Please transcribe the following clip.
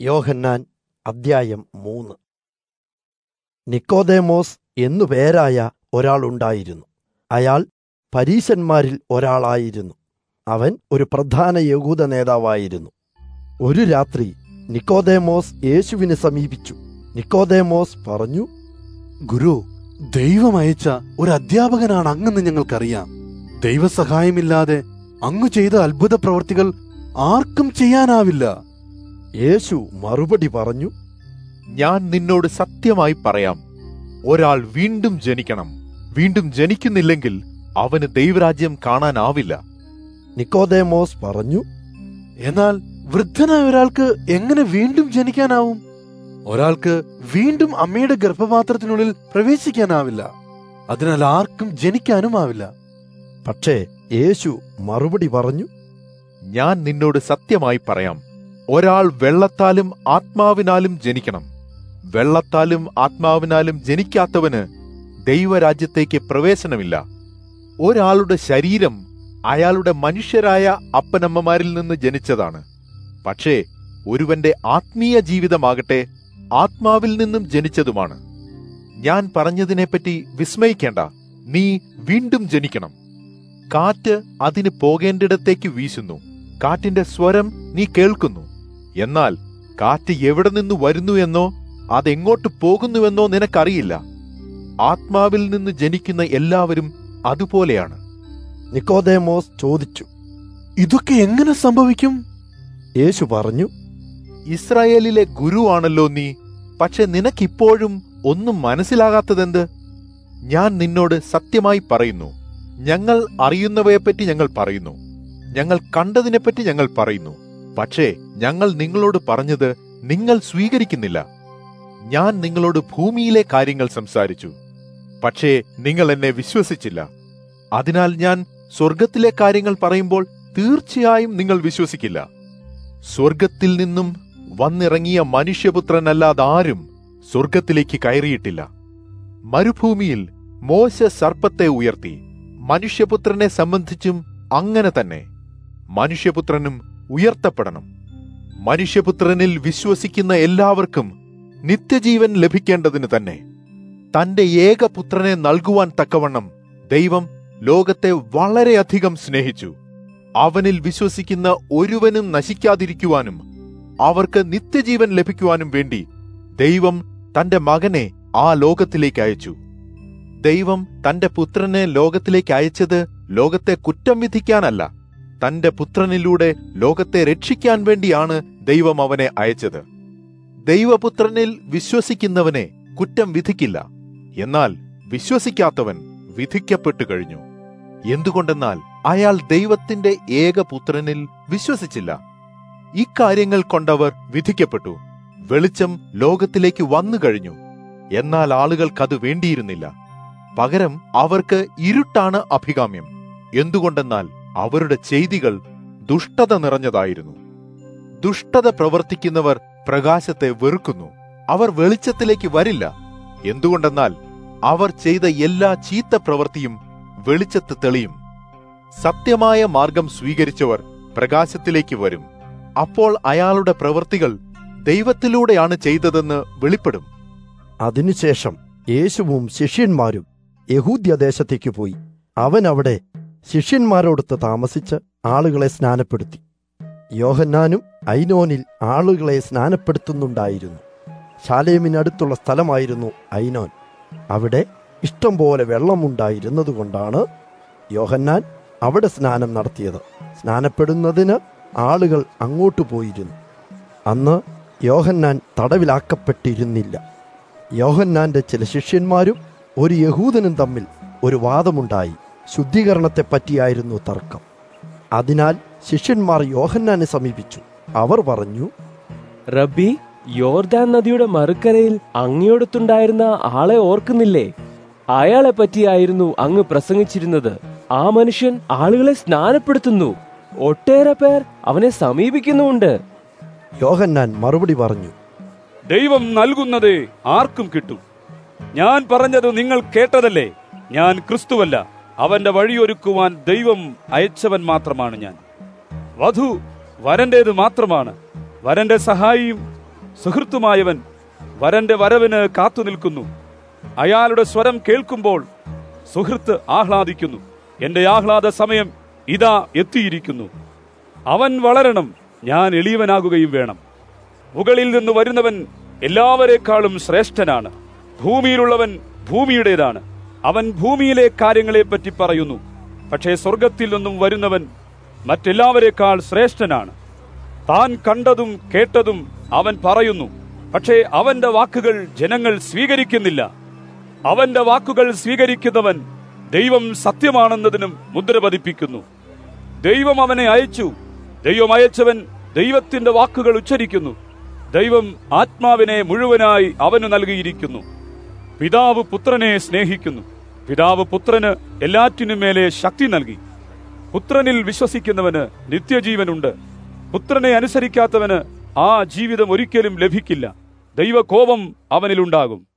യോഹന്നാൻ അദ്ധ്യായം മൂന്ന് നിക്കോദേമോസ് എന്നു പേരായ ഒരാളുണ്ടായിരുന്നു അയാൾ പരീശന്മാരിൽ ഒരാളായിരുന്നു അവൻ ഒരു പ്രധാന യഹൂദ നേതാവായിരുന്നു ഒരു രാത്രി നിക്കോദേമോസ് യേശുവിനെ സമീപിച്ചു നിക്കോദേമോസ് പറഞ്ഞു ഗുരു ദൈവം അയച്ച ഒരു അധ്യാപകനാണ് അങ്ങെന്ന് ഞങ്ങൾക്കറിയാം ദൈവസഹായമില്ലാതെ അങ്ങ് ചെയ്ത അത്ഭുത പ്രവർത്തികൾ ആർക്കും ചെയ്യാനാവില്ല യേശു മറുപടി പറഞ്ഞു ഞാൻ നിന്നോട് സത്യമായി പറയാം ഒരാൾ വീണ്ടും ജനിക്കണം വീണ്ടും ജനിക്കുന്നില്ലെങ്കിൽ അവന് ദൈവരാജ്യം കാണാനാവില്ല നിക്കോദേമോസ് പറഞ്ഞു എന്നാൽ വൃദ്ധനായ ഒരാൾക്ക് എങ്ങനെ വീണ്ടും ജനിക്കാനാവും ഒരാൾക്ക് വീണ്ടും അമ്മയുടെ ഗർഭപാത്രത്തിനുള്ളിൽ പ്രവേശിക്കാനാവില്ല അതിനാൽ ആർക്കും ജനിക്കാനും ആവില്ല പക്ഷേ യേശു മറുപടി പറഞ്ഞു ഞാൻ നിന്നോട് സത്യമായി പറയാം ഒരാൾ വെള്ളത്താലും ആത്മാവിനാലും ജനിക്കണം വെള്ളത്താലും ആത്മാവിനാലും ജനിക്കാത്തവന് ദൈവരാജ്യത്തേക്ക് പ്രവേശനമില്ല ഒരാളുടെ ശരീരം അയാളുടെ മനുഷ്യരായ അപ്പനമ്മമാരിൽ നിന്ന് ജനിച്ചതാണ് പക്ഷേ ഒരുവന്റെ ആത്മീയ ജീവിതമാകട്ടെ ആത്മാവിൽ നിന്നും ജനിച്ചതുമാണ് ഞാൻ പറഞ്ഞതിനെപ്പറ്റി വിസ്മയിക്കേണ്ട നീ വീണ്ടും ജനിക്കണം കാറ്റ് അതിന് പോകേണ്ടിടത്തേക്ക് വീശുന്നു കാറ്റിന്റെ സ്വരം നീ കേൾക്കുന്നു എന്നാൽ കാറ്റ് എവിടെ നിന്ന് വരുന്നു എന്നോ അതെങ്ങോട്ട് പോകുന്നുവെന്നോ നിനക്കറിയില്ല ആത്മാവിൽ നിന്ന് ജനിക്കുന്ന എല്ലാവരും അതുപോലെയാണ് നിക്കോദേമോസ് ചോദിച്ചു ഇതൊക്കെ എങ്ങനെ സംഭവിക്കും യേശു പറഞ്ഞു ഇസ്രായേലിലെ ഗുരുവാണല്ലോ നീ പക്ഷെ നിനക്കിപ്പോഴും ഒന്നും മനസ്സിലാകാത്തതെന്ത് ഞാൻ നിന്നോട് സത്യമായി പറയുന്നു ഞങ്ങൾ അറിയുന്നവയെപ്പറ്റി ഞങ്ങൾ പറയുന്നു ഞങ്ങൾ കണ്ടതിനെപ്പറ്റി ഞങ്ങൾ പറയുന്നു പക്ഷേ ഞങ്ങൾ നിങ്ങളോട് പറഞ്ഞത് നിങ്ങൾ സ്വീകരിക്കുന്നില്ല ഞാൻ നിങ്ങളോട് ഭൂമിയിലെ കാര്യങ്ങൾ സംസാരിച്ചു പക്ഷേ നിങ്ങൾ എന്നെ വിശ്വസിച്ചില്ല അതിനാൽ ഞാൻ സ്വർഗത്തിലെ കാര്യങ്ങൾ പറയുമ്പോൾ തീർച്ചയായും നിങ്ങൾ വിശ്വസിക്കില്ല സ്വർഗത്തിൽ നിന്നും വന്നിറങ്ങിയ മനുഷ്യപുത്രനല്ലാതെ ആരും സ്വർഗത്തിലേക്ക് കയറിയിട്ടില്ല മരുഭൂമിയിൽ മോശ സർപ്പത്തെ ഉയർത്തി മനുഷ്യപുത്രനെ സംബന്ധിച്ചും അങ്ങനെ തന്നെ മനുഷ്യപുത്രനും ഉയർത്തപ്പെടണം മനുഷ്യപുത്രനിൽ വിശ്വസിക്കുന്ന എല്ലാവർക്കും നിത്യജീവൻ ലഭിക്കേണ്ടതിന് തന്നെ തന്റെ ഏകപുത്രനെ നൽകുവാൻ തക്കവണ്ണം ദൈവം ലോകത്തെ വളരെയധികം സ്നേഹിച്ചു അവനിൽ വിശ്വസിക്കുന്ന ഒരുവനും നശിക്കാതിരിക്കുവാനും അവർക്ക് നിത്യജീവൻ ലഭിക്കുവാനും വേണ്ടി ദൈവം തന്റെ മകനെ ആ ലോകത്തിലേക്ക് അയച്ചു ദൈവം തന്റെ പുത്രനെ ലോകത്തിലേക്ക് അയച്ചത് ലോകത്തെ കുറ്റം വിധിക്കാനല്ല തന്റെ പുത്രനിലൂടെ ലോകത്തെ രക്ഷിക്കാൻ വേണ്ടിയാണ് ദൈവം അവനെ അയച്ചത് ദൈവപുത്രനിൽ വിശ്വസിക്കുന്നവനെ കുറ്റം വിധിക്കില്ല എന്നാൽ വിശ്വസിക്കാത്തവൻ വിധിക്കപ്പെട്ടു കഴിഞ്ഞു എന്തുകൊണ്ടെന്നാൽ അയാൾ ദൈവത്തിന്റെ ഏകപുത്രനിൽ വിശ്വസിച്ചില്ല ഇക്കാര്യങ്ങൾ കൊണ്ടവർ വിധിക്കപ്പെട്ടു വെളിച്ചം ലോകത്തിലേക്ക് വന്നു കഴിഞ്ഞു എന്നാൽ ആളുകൾക്കത് വേണ്ടിയിരുന്നില്ല പകരം അവർക്ക് ഇരുട്ടാണ് അഭികാമ്യം എന്തുകൊണ്ടെന്നാൽ അവരുടെ ചെയ്തികൾ ദുഷ്ടത നിറഞ്ഞതായിരുന്നു ദുഷ്ടത പ്രവർത്തിക്കുന്നവർ പ്രകാശത്തെ വെറുക്കുന്നു അവർ വെളിച്ചത്തിലേക്ക് വരില്ല എന്തുകൊണ്ടെന്നാൽ അവർ ചെയ്ത എല്ലാ ചീത്ത പ്രവൃത്തിയും വെളിച്ചത്ത് തെളിയും സത്യമായ മാർഗം സ്വീകരിച്ചവർ പ്രകാശത്തിലേക്ക് വരും അപ്പോൾ അയാളുടെ പ്രവൃത്തികൾ ദൈവത്തിലൂടെയാണ് ചെയ്തതെന്ന് വെളിപ്പെടും അതിനുശേഷം യേശുവും ശിഷ്യന്മാരും യഹൂദ്യദേശത്തേക്ക് പോയി അവൻ അവിടെ ശിഷ്യന്മാരോടൊത്ത് താമസിച്ച് ആളുകളെ സ്നാനപ്പെടുത്തി യോഹന്നാനും ഐനോനിൽ ആളുകളെ സ്നാനപ്പെടുത്തുന്നുണ്ടായിരുന്നു ശാലേമിനടുത്തുള്ള സ്ഥലമായിരുന്നു ഐനോൻ അവിടെ ഇഷ്ടം പോലെ വെള്ളമുണ്ടായിരുന്നതുകൊണ്ടാണ് യോഹന്നാൻ അവിടെ സ്നാനം നടത്തിയത് സ്നാനപ്പെടുന്നതിന് ആളുകൾ അങ്ങോട്ട് പോയിരുന്നു അന്ന് യോഹന്നാൻ തടവിലാക്കപ്പെട്ടിരുന്നില്ല യോഹന്നാന്റെ ചില ശിഷ്യന്മാരും ഒരു യഹൂദനും തമ്മിൽ ഒരു വാദമുണ്ടായി ശുദ്ധീകരണത്തെ പറ്റിയായിരുന്നു തർക്കം അതിനാൽ ശിഷ്യന്മാർ യോഹന്നാനെ സമീപിച്ചു അവർ പറഞ്ഞു റബ്ബി യോർദാൻ നദിയുടെ മറുക്കരയിൽ അങ്ങയോടത്തുണ്ടായിരുന്ന ആളെ ഓർക്കുന്നില്ലേ അയാളെ പറ്റിയായിരുന്നു അങ്ങ് പ്രസംഗിച്ചിരുന്നത് ആ മനുഷ്യൻ ആളുകളെ സ്നാനപ്പെടുത്തുന്നു ഒട്ടേറെ പേർ അവനെ സമീപിക്കുന്നുമുണ്ട് യോഹന്നാൻ മറുപടി പറഞ്ഞു ദൈവം നൽകുന്നത് ആർക്കും കിട്ടും ഞാൻ പറഞ്ഞത് നിങ്ങൾ കേട്ടതല്ലേ ഞാൻ ക്രിസ്തുവല്ല അവന്റെ വഴിയൊരുക്കുവാൻ ദൈവം അയച്ചവൻ മാത്രമാണ് ഞാൻ വധു വരന്റേത് മാത്രമാണ് വരന്റെ സഹായിയും സുഹൃത്തുമായവൻ വരന്റെ വരവിന് കാത്തു നിൽക്കുന്നു അയാളുടെ സ്വരം കേൾക്കുമ്പോൾ സുഹൃത്ത് ആഹ്ലാദിക്കുന്നു എന്റെ ആഹ്ലാദ സമയം ഇതാ എത്തിയിരിക്കുന്നു അവൻ വളരണം ഞാൻ എളിയവനാകുകയും വേണം മുകളിൽ നിന്ന് വരുന്നവൻ എല്ലാവരെക്കാളും ശ്രേഷ്ഠനാണ് ഭൂമിയിലുള്ളവൻ ഭൂമിയുടേതാണ് അവൻ ഭൂമിയിലെ കാര്യങ്ങളെപ്പറ്റി പറയുന്നു പക്ഷേ സ്വർഗത്തിൽ നിന്നും വരുന്നവൻ മറ്റെല്ലാവരെക്കാൾ ശ്രേഷ്ഠനാണ് താൻ കണ്ടതും കേട്ടതും അവൻ പറയുന്നു പക്ഷേ അവന്റെ വാക്കുകൾ ജനങ്ങൾ സ്വീകരിക്കുന്നില്ല അവന്റെ വാക്കുകൾ സ്വീകരിക്കുന്നവൻ ദൈവം സത്യമാണെന്നതിനും മുദ്ര പതിപ്പിക്കുന്നു ദൈവം അവനെ അയച്ചു ദൈവം അയച്ചവൻ ദൈവത്തിന്റെ വാക്കുകൾ ഉച്ചരിക്കുന്നു ദൈവം ആത്മാവിനെ മുഴുവനായി അവന് നൽകിയിരിക്കുന്നു പിതാവ് പുത്രനെ സ്നേഹിക്കുന്നു പിതാവ് പുത്രന് എല്ലാറ്റിനും മേലെ ശക്തി നൽകി പുത്രനിൽ വിശ്വസിക്കുന്നവന് നിത്യജീവനുണ്ട് പുത്രനെ അനുസരിക്കാത്തവന് ആ ജീവിതം ഒരിക്കലും ലഭിക്കില്ല ദൈവകോപം അവനിലുണ്ടാകും